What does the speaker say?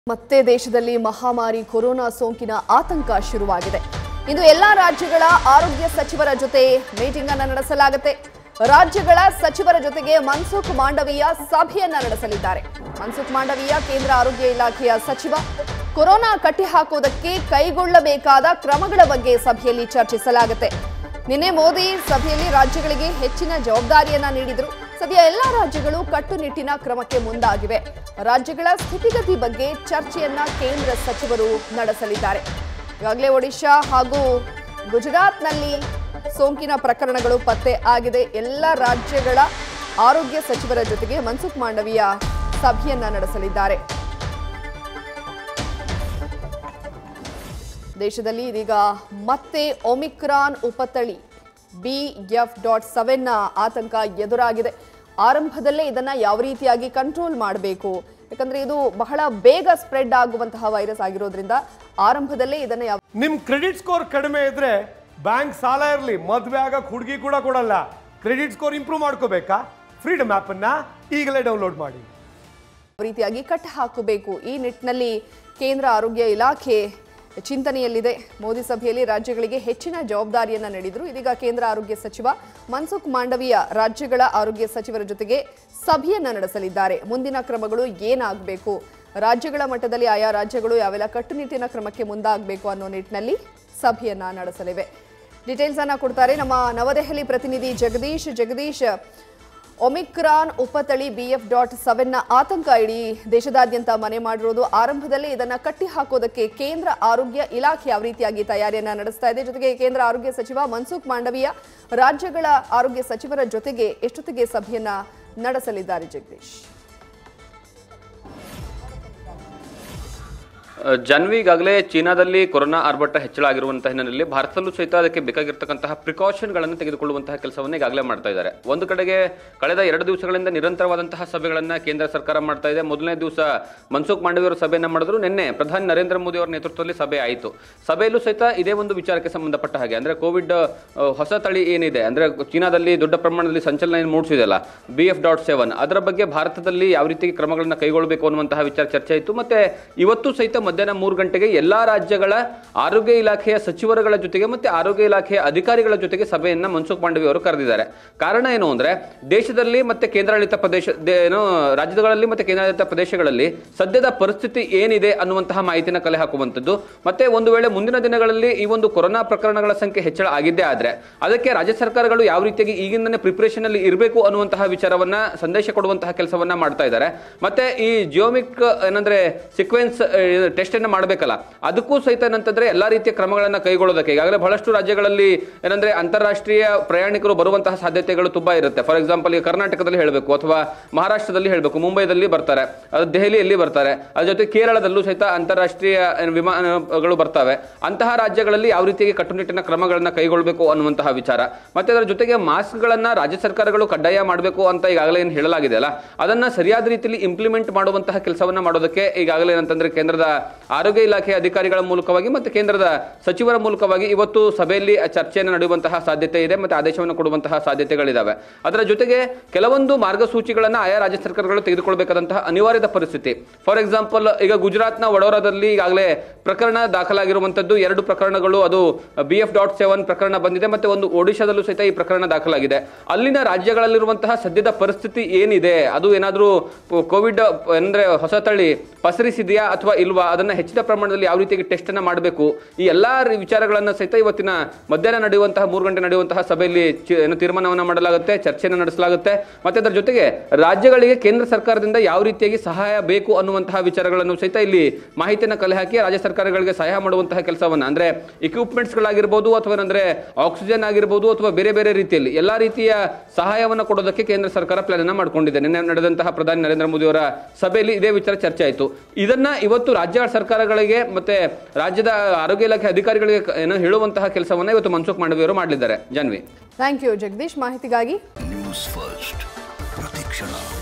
ಮತ್ತೆ ದೇಶದಲ್ಲಿ ಮಹಾಮಾರಿ ಕೊರೋನಾ ಸೋಂಕಿನ ಆತಂಕ ಶುರುವಾಗಿದೆ ಇಂದು ಎಲ್ಲಾ ರಾಜ್ಯಗಳ ಆರೋಗ್ಯ ಸಚಿವರ ಜೊತೆ ಮೀಟಿಂಗ್ ಅನ್ನು ನಡೆಸಲಾಗುತ್ತೆ ರಾಜ್ಯಗಳ ಸಚಿವರ ಜೊತೆಗೆ ಮನ್ಸುಖ್ ಮಾಂಡವೀಯ ಸಭೆಯನ್ನ ನಡೆಸಲಿದ್ದಾರೆ ಮನ್ಸುಖ್ ಮಾಂಡವೀಯ ಕೇಂದ್ರ ಆರೋಗ್ಯ ಇಲಾಖೆಯ ಸಚಿವ ಕೊರೋನಾ ಕಟ್ಟಿ ಹಾಕುವುದಕ್ಕೆ ಕೈಗೊಳ್ಳಬೇಕಾದ ಕ್ರಮಗಳ ಬಗ್ಗೆ ಸಭೆಯಲ್ಲಿ ಚರ್ಚಿಸಲಾಗುತ್ತೆ ನಿನ್ನೆ ಮೋದಿ ಸಭೆಯಲ್ಲಿ ರಾಜ್ಯಗಳಿಗೆ ಹೆಚ್ಚಿನ ಜವಾಬ್ದಾರಿಯನ್ನ ನೀಡಿದರು ಸದ್ಯ ಎಲ್ಲಾ ರಾಜ್ಯಗಳು ಕಟ್ಟುನಿಟ್ಟಿನ ಕ್ರಮಕ್ಕೆ ಮುಂದಾಗಿವೆ ರಾಜ್ಯಗಳ ಸ್ಥಿತಿಗತಿ ಬಗ್ಗೆ ಚರ್ಚೆಯನ್ನ ಕೇಂದ್ರ ಸಚಿವರು ನಡೆಸಲಿದ್ದಾರೆ ಈಗಾಗಲೇ ಒಡಿಶಾ ಹಾಗೂ ಗುಜರಾತ್ನಲ್ಲಿ ಸೋಂಕಿನ ಪ್ರಕರಣಗಳು ಪತ್ತೆ ಆಗಿದೆ ಎಲ್ಲ ರಾಜ್ಯಗಳ ಆರೋಗ್ಯ ಸಚಿವರ ಜೊತೆಗೆ ಮನ್ಸುಖ್ ಮಾಂಡವೀಯ ಸಭೆಯನ್ನ ನಡೆಸಲಿದ್ದಾರೆ ದೇಶದಲ್ಲಿ ಇದೀಗ ಮತ್ತೆ ಒಮಿಕ್ರಾನ್ ಉಪತಳಿ ಬಿ ಎಫ್ ಡಾಟ್ ಸೆವೆನ್ನ ಆತಂಕ ಎದುರಾಗಿದೆ ಆರಂಭದಲ್ಲೇ ಇದನ್ನ ಯಾವ ರೀತಿಯಾಗಿ ಕಂಟ್ರೋಲ್ ಮಾಡಬೇಕು ಯಾಕಂದ್ರೆ ಇದು ಬಹಳ ಬೇಗ ಸ್ಪ್ರೆಡ್ ಆಗುವಂತಹ ವೈರಸ್ ಆಗಿರೋದ್ರಿಂದ ಆರಂಭದಲ್ಲೇ ಇದನ್ನ ಯಾವ ನಿಮ್ ಕ್ರೆಡಿಟ್ ಸ್ಕೋರ್ ಕಡಿಮೆ ಇದ್ರೆ ಬ್ಯಾಂಕ್ ಸಾಲ ಇರಲಿ ಮದ್ವೆ ಆಗಕ್ ಹುಡುಗಿ ಕೂಡ ಕೊಡಲ್ಲ ಕ್ರೆಡಿಟ್ ಸ್ಕೋರ್ ಇಂಪ್ರೂವ್ ಮಾಡ್ಕೋಬೇಕಾ ಫ್ರೀಡಮ್ ಆಪ್ ಅನ್ನ ಈಗಲೇ ಡೌನ್ಲೋಡ್ ಮಾಡಿ ರೀತಿಯಾಗಿ ಕಟ್ ಹಾಕಬೇಕು ಈ ನಿಟ್ಟಿನಲ್ಲಿ ಕೇಂದ್ರ ಆರೋಗ್ಯ ಇಲಾಖೆ ಚಿಂತನೆಯಲ್ಲಿದೆ ಮೋದಿ ಸಭೆಯಲ್ಲಿ ರಾಜ್ಯಗಳಿಗೆ ಹೆಚ್ಚಿನ ಜವಾಬ್ದಾರಿಯನ್ನ ನೀಡಿದ್ರು ಇದೀಗ ಕೇಂದ್ರ ಆರೋಗ್ಯ ಸಚಿವ ಮನ್ಸುಖ್ ಮಾಂಡವೀಯ ರಾಜ್ಯಗಳ ಆರೋಗ್ಯ ಸಚಿವರ ಜೊತೆಗೆ ಸಭೆಯನ್ನ ನಡೆಸಲಿದ್ದಾರೆ ಮುಂದಿನ ಕ್ರಮಗಳು ಏನಾಗಬೇಕು ರಾಜ್ಯಗಳ ಮಟ್ಟದಲ್ಲಿ ಆಯಾ ರಾಜ್ಯಗಳು ಯಾವೆಲ್ಲ ಕಟ್ಟುನಿಟ್ಟಿನ ಕ್ರಮಕ್ಕೆ ಮುಂದಾಗಬೇಕು ಅನ್ನೋ ನಿಟ್ಟಿನಲ್ಲಿ ಸಭೆಯನ್ನ ನಡೆಸಲಿವೆ ಡೀಟೇಲ್ಸ್ ಅನ್ನ ಕೊಡ್ತಾರೆ ನಮ್ಮ ನವದೆಹಲಿ ಪ್ರತಿನಿಧಿ ಜಗದೀಶ್ ಜಗದೀಶ್ ಒಮಿಕ್ರಾನ್ ಉಪತಳಿ ಬಿ ಎಫ್ ಡಾಟ್ ಸೆವೆನ್ನ ಆತಂಕ ಇಡೀ ದೇಶದಾದ್ಯಂತ ಮನೆ ಮಾಡಿರೋದು ಆರಂಭದಲ್ಲೇ ಇದನ್ನ ಕಟ್ಟಿ ಹಾಕೋದಕ್ಕೆ ಕೇಂದ್ರ ಆರೋಗ್ಯ ಇಲಾಖೆ ಯಾವ ರೀತಿಯಾಗಿ ತಯಾರಿಯನ್ನ ನಡೆಸ್ತಾ ಇದೆ ಜೊತೆಗೆ ಕೇಂದ್ರ ಆರೋಗ್ಯ ಸಚಿವ ಮನ್ಸುಖ್ ಮಾಂಡವೀಯ ರಾಜ್ಯಗಳ ಆರೋಗ್ಯ ಸಚಿವರ ಜೊತೆಗೆ ಎಷ್ಟೊತ್ತಿಗೆ ಸಭೆಯನ್ನ ನಡೆಸಲಿದ್ದಾರೆ ಜಗದೀಶ್ ಜನ್ವಿ ಈಗಾಗಲೇ ಚೀನಾದಲ್ಲಿ ಕೊರೋನಾ ಆರ್ಭಟ ಹೆಚ್ಚಳ ಆಗಿರುವಂತಹ ಹಿನ್ನೆಲೆಯಲ್ಲಿ ಭಾರತದಲ್ಲೂ ಸಹಿತ ಅದಕ್ಕೆ ಬೇಕಾಗಿರ್ತಕ್ಕಂತಹ ಪ್ರಿಕಾಷನ್ಗಳನ್ನು ತೆಗೆದುಕೊಳ್ಳುವಂತಹ ಕೆಲಸವನ್ನು ಈಗಾಗಲೇ ಮಾಡ್ತಾ ಇದ್ದಾರೆ ಒಂದು ಕಡೆಗೆ ಕಳೆದ ಎರಡು ದಿವಸಗಳಿಂದ ನಿರಂತರವಾದಂತಹ ಸಭೆಗಳನ್ನು ಕೇಂದ್ರ ಸರ್ಕಾರ ಮಾಡ್ತಾ ಇದೆ ಮೊದಲನೇ ದಿವಸ ಮನ್ಸುಖ್ ಮಾಂಡವಿಯವರ ಸಭೆಯನ್ನು ಮಾಡಿದ್ರು ನಿನ್ನೆ ಪ್ರಧಾನಿ ನರೇಂದ್ರ ಮೋದಿ ಅವರ ನೇತೃತ್ವದಲ್ಲಿ ಸಭೆ ಆಯಿತು ಸಭೆಯಲ್ಲೂ ಸಹಿತ ಇದೇ ಒಂದು ವಿಚಾರಕ್ಕೆ ಸಂಬಂಧಪಟ್ಟ ಹಾಗೆ ಅಂದ್ರೆ ಕೋವಿಡ್ ಅಹ್, ಹೊಸ ತಳಿ ಏನಿದೆ ಅಂದ್ರೆ ಚೀನಾದಲ್ಲಿ ದೊಡ್ಡ ಪ್ರಮಾಣದಲ್ಲಿ ಸಂಚಲನ ಏನು ಮೂಡಿಸಿದೆಯಲ್ಲ ಬಿ ಎಫ್ ಡಾಟ್ ಸೆವೆನ್ ಅದರ ಬಗ್ಗೆ ಭಾರತದಲ್ಲಿ ಯಾವ ರೀತಿ ಕ್ರಮಗಳನ್ನು ಕೈಗೊಳ್ಳಬೇಕು ಅನ್ನುವಂತಹ ವಿಚಾರ ಚರ್ಚೆ ಆಯಿತು ಮತ್ತೆ ಇವತ್ತು ಸಹಿತ ಮಧ್ಯಾಹ್ನ ಮೂರು ಗಂಟೆಗೆ ಎಲ್ಲಾ ರಾಜ್ಯಗಳ ಆರೋಗ್ಯ ಇಲಾಖೆಯ ಸಚಿವರುಗಳ ಜೊತೆಗೆ ಮತ್ತೆ ಆರೋಗ್ಯ ಇಲಾಖೆಯ ಅಧಿಕಾರಿಗಳ ಜೊತೆಗೆ ಸಭೆಯನ್ನ ಮನ್ಸುಖ್ ಮಾಂಡವಿ ಅವರು ಕರೆದಿದ್ದಾರೆ ಕಾರಣ ಏನು ಅಂದ್ರೆ ದೇಶದಲ್ಲಿ ಮತ್ತೆ ಕೇಂದ್ರಾಡಳಿತ ಪ್ರದೇಶ ದೇ- ಏನು ರಾಜ್ಯಗಳಲ್ಲಿ ಮತ್ತೆ ಕೇಂದ್ರಾಡಳಿತ ಪ್ರದೇಶಗಳಲ್ಲಿ ಸದ್ಯದ ಪರಿಸ್ಥಿತಿ ಏನಿದೆ ಅನ್ನುವಂತಹ ಮಾಹಿತಿನ ಕಲೆ ಹಾಕುವಂಥದ್ದು ಮತ್ತೆ ಒಂದು ವೇಳೆ ಮುಂದಿನ ದಿನಗಳಲ್ಲಿ ಈ ಒಂದು ಕೊರೋನಾ ಪ್ರಕರಣಗಳ ಸಂಖ್ಯೆ ಹೆಚ್ಚಳ ಆಗಿದ್ದೇ ಆದ್ರೆ ಅದಕ್ಕೆ ರಾಜ್ಯ ಸರ್ಕಾರಗಳು ಯಾವ ರೀತಿಯಾಗಿ ಈಗಿಂದನೇ ಪ್ರಿಪರೇಷನ್ ಅಲ್ಲಿ ಇರಬೇಕು ಅನ್ನುವಂತಹ ವಿಚಾರವನ್ನ ಸಂದೇಶ ಕೊಡುವಂತಹ ಕೆಲಸವನ್ನ ಮಾಡ್ತಾ ಇದ್ದಾರೆ ಮತ್ತೆ ಈ ಜಿಯೋಮಿಕ್ ಏನಂದ್ರೆ ಸಿಕ್ವೆನ್ಸ್ ಟೆಸ್ಟ್ ಅನ್ನ ಮಾಡಬೇಕಲ್ಲ ಅದಕ್ಕೂ ಸಹಿತ ಏನಂತಂದ್ರೆ ಎಲ್ಲಾ ರೀತಿಯ ಕ್ರಮಗಳನ್ನ ಕೈಗೊಳ್ಳೋದಕ್ಕೆ ಈಗಾಗಲೇ ಬಹಳಷ್ಟು ರಾಜ್ಯಗಳಲ್ಲಿ ಏನಂದ್ರೆ ಅಂತಾರಾಷ್ಟ್ರೀಯ ಪ್ರಯಾಣಿಕರು ಬರುವಂತಹ ಸಾಧ್ಯತೆಗಳು ತುಂಬಾ ಇರುತ್ತೆ ಫಾರ್ ಎಕ್ಸಾಂಪಲ್ ಈಗ ಕರ್ನಾಟಕದಲ್ಲಿ ಹೇಳಬೇಕು ಅಥವಾ ಮಹಾರಾಷ್ಟ್ರದಲ್ಲಿ ಹೇಳಬೇಕು ಮುಂಬೈದಲ್ಲಿ ಬರ್ತಾರೆ ಅದು ದೆಹಲಿಯಲ್ಲಿ ಬರ್ತಾರೆ ಅದ್ರ ಜೊತೆ ಕೇರಳದಲ್ಲೂ ಸಹಿತ ಅಂತಾರಾಷ್ಟ್ರೀಯ ಏನು ವಿಮಾನಗಳು ಬರ್ತವೆ ಅಂತಹ ರಾಜ್ಯಗಳಲ್ಲಿ ಯಾವ ರೀತಿಯಾಗಿ ಕಟ್ಟುನಿಟ್ಟಿನ ಕ್ರಮಗಳನ್ನ ಕೈಗೊಳ್ಳಬೇಕು ಅನ್ನುವಂತಹ ವಿಚಾರ ಮತ್ತೆ ಅದರ ಜೊತೆಗೆ ಮಾಸ್ಕ್ಗಳನ್ನ ರಾಜ್ಯ ಸರ್ಕಾರಗಳು ಕಡ್ಡಾಯ ಮಾಡಬೇಕು ಅಂತ ಈಗಾಗಲೇ ಏನು ಹೇಳಲಾಗಿದೆ ಅಲ್ಲ ಅದನ್ನ ಸರಿಯಾದ ರೀತಿಯಲ್ಲಿ ಇಂಪ್ಲಿಮೆಂಟ್ ಮಾಡುವಂತಹ ಕೆಲಸವನ್ನ ಮಾಡೋದಕ್ಕೆ ಈಗಾಗಲೇ ಏನಂತಂದ್ರೆ ಕೇಂದ್ರದ ಆರೋಗ್ಯ ಇಲಾಖೆಯ ಅಧಿಕಾರಿಗಳ ಮೂಲಕವಾಗಿ ಮತ್ತೆ ಕೇಂದ್ರದ ಸಚಿವರ ಮೂಲಕವಾಗಿ ಇವತ್ತು ಸಭೆಯಲ್ಲಿ ಚರ್ಚೆಯನ್ನು ನಡೆಯುವಂತಹ ಸಾಧ್ಯತೆ ಇದೆ ಮತ್ತೆ ಆದೇಶವನ್ನು ಕೊಡುವಂತಹ ಸಾಧ್ಯತೆಗಳಿದಾವೆ ಅದರ ಜೊತೆಗೆ ಕೆಲವೊಂದು ಮಾರ್ಗಸೂಚಿಗಳನ್ನ ಆಯಾ ರಾಜ್ಯ ಸರ್ಕಾರಗಳು ತೆಗೆದುಕೊಳ್ಬೇಕಾದಂತಹ ಅನಿವಾರ್ಯದ ಪರಿಸ್ಥಿತಿ ಫಾರ್ ಎಕ್ಸಾಂಪಲ್ ಈಗ ಗುಜರಾತ್ನ ವಡೋರಾದಲ್ಲಿ ಈಗಾಗಲೇ ಪ್ರಕರಣ ದಾಖಲಾಗಿರುವಂತದ್ದು ಎರಡು ಪ್ರಕರಣಗಳು ಅದು ಬಿ ಎಫ್ ಡಾಟ್ ಸೆವೆನ್ ಪ್ರಕರಣ ಬಂದಿದೆ ಮತ್ತೆ ಒಂದು ಒಡಿಶಾದಲ್ಲೂ ಸಹಿತ ಈ ಪ್ರಕರಣ ದಾಖಲಾಗಿದೆ ಅಲ್ಲಿನ ರಾಜ್ಯಗಳಲ್ಲಿರುವಂತಹ ಸದ್ಯದ ಪರಿಸ್ಥಿತಿ ಏನಿದೆ ಅದು ಏನಾದರೂ ಕೋವಿಡ್ ಅಂದ್ರೆ ಹೊಸ ತಳಿ ಪಸರಿಸಿದೆಯಾ ಅಥವಾ ಇಲ್ವಾ ಅದನ್ನ ಹೆಚ್ಚಿನ ಪ್ರಮಾಣದಲ್ಲಿ ಯಾವ ರೀತಿಯಾಗಿ ಟೆಸ್ಟ್ ಅನ್ನ ಮಾಡಬೇಕು ಈ ಎಲ್ಲಾ ರಿ- ವಿಚಾರಗಳನ್ನ ಸಹಿತ ಇವತ್ತಿನ ಮಧ್ಯಾಹ್ನ ನಡೆಯುವಂತಹ ಮೂರು ಗಂಟೆ ನಡೆಯುವಂತಹ ಸಭೆಯಲ್ಲಿ ಚಿ- ಏನು ತೀರ್ಮಾನವನ್ನ ಮಾಡಲಾಗುತ್ತೆ ಚರ್ಚೆಯನ್ನು ನಡೆಸಲಾಗುತ್ತೆ ಮತ್ತೆ ಅದರ ಜೊತೆಗೆ ರಾಜ್ಯಗಳಿಗೆ ಕೇಂದ್ರ ಸರ್ಕಾರದಿಂದ ಯಾವ ರೀತಿಯಾಗಿ ಸಹಾಯ ಬೇಕು ಅನ್ನುವಂತಹ ವಿಚಾರಗಳನ್ನು ಸಹಿತ ಇಲ್ಲಿ ಮಾಹಿತಿಯನ್ನು ಕಲೆ ಹಾಕಿ ರಾಜ್ಯ ಸರ್ಕಾರಗಳಿಗೆ ಸಹಾಯ ಮಾಡುವಂತಹ ಕೆಲಸವನ್ನ ಅಂದ್ರೆ equipments ಗಳಾಗಿರ್ಬೋದು ಅಥವಾ ಅಂದ್ರೆ ಆಕ್ಸಿಜನ್ ಆಗಿರ್ಬೋದು ಅಥವಾ ಬೇರೆ ಬೇರೆ ರೀತಿಯಲ್ಲಿ ಎಲ್ಲಾ ರೀತಿಯ ಸಹಾಯವನ್ನು ಕೊಡೋದಕ್ಕೆ ಕೇಂದ್ರ ಸರ್ಕಾರ ಪ್ಲಾನ್ ಅನ್ನ ಮಾಡ್ಕೊಂಡಿದೆ ನಿನ್ನೆ ನಡೆದಂತಹ ಪ್ರಧಾನಿ ನರೇಂದ್ರ ಮೋದಿ ಅವರ ಸಭೆಯಲ್ಲಿ ಇದೇ ವಿಚಾರ ಚರ್ಚೆ ಆಯಿತು ಇದನ್ನ ಇವತ್ತು ರಾಜ್ಯ ಸರ್ಕಾರಗಳಿಗೆ ಮತ್ತೆ ರಾಜ್ಯದ ಆರೋಗ್ಯ ಇಲಾಖೆ ಅಧಿಕಾರಿಗಳಿಗೆ ಕ- ಏನು ಹೇಳುವಂತಹ ಕೆಲಸವನ್ನ ಇವತ್ತು ಮನ್ಸುಖ್ ಮಾಂಡವಿ ಅವರು ಮಾಡಲಿದ್ದಾರೆ ಜಾನ್ವಿ ಥ್ಯಾಂಕ್ ಯು ಜಗದೀಶ್ ಮಾಹಿತಿಗಾಗಿ ನ್ಯೂಸ್ ಫಸ್ಟ್ ಪ್ರತಿಕ್ಷಣ